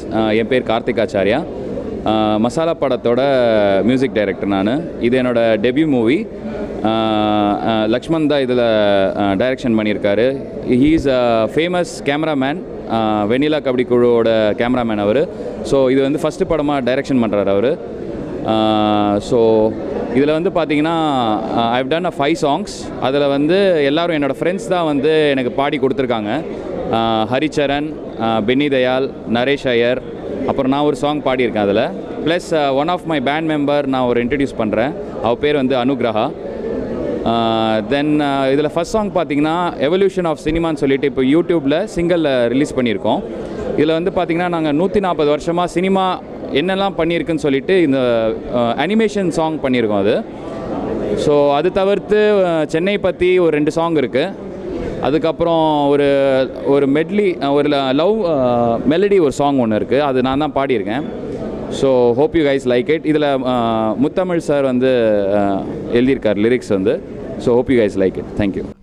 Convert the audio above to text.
என் பேர் கார்த்திக் ஆச்சாரியா அஹ், மசாலா படத்தோட music director நான் இது என்னோட டெபியூ மூவி லக்ஷ்மண் தான் இதில் டைரக்ஷன் பண்ணியிருக்காரு he is a famous cameraman Vennila Kabaddi குழுவோட கேமராமேன் அவர் ஸோ இது வந்து ஃபஸ்ட்டு படமாக டைரக்ஷன் பண்ணுறாரு அவர் ஸோ இதில் வந்து பார்த்தீங்கன்னா I've done a five songs அதில் வந்து எல்லாரும் என்னோடய ஃப்ரெண்ட்ஸ் தான் வந்து எனக்கு பாடி கொடுத்துருக்காங்க ஆஹ் ஹரிச்சரன் ஆஹ் பென்னி தயால் நரேஷ் ஐயர் அப்புறம் நான் ஒரு சாங் பாடியிருக்கேன் அதில் plus one of my band member நான் ஒரு இன்ட்ரடியூஸ் பண்ணுறேன் அவள் பேர் வந்து அனுகிரஹா தென் இதில் ஃபஸ்ட் சாங் பார்த்தீங்கன்னா எவல்யூஷன் ஆஃப் சினிமான்னு சொல்லிட்டு இப்போ யூடியூப்பில் சிங்கிளில் ரிலீஸ் பண்ணியிருக்கோம் இதில் வந்து பார்த்தீங்கன்னா நாங்கள் நூற்றி நாற்பது வருஷமாக சினிமா என்னெல்லாம் பண்ணியிருக்குன்னு சொல்லிட்டு இந்த அனிமேஷன் சாங் பண்ணியிருக்கோம் அது ஸோ அது தவிர்த்து அஹ், சென்னை பற்றி ஒரு ரெண்டு சாங் இருக்குது அதுக்கப்புறம் ஒரு ஒரு மெட்லி ஒரு லவ் மெலடி ஒரு சாங் ஒன்று இருக்குது அது நான் தான் பாடியிருக்கேன் so hope you guys like it இதில் முத்தமிழ் சார் வந்து அஹ், எழுதியிருக்கார் லிரிக்ஸ் வந்து so hope you guys like it thank you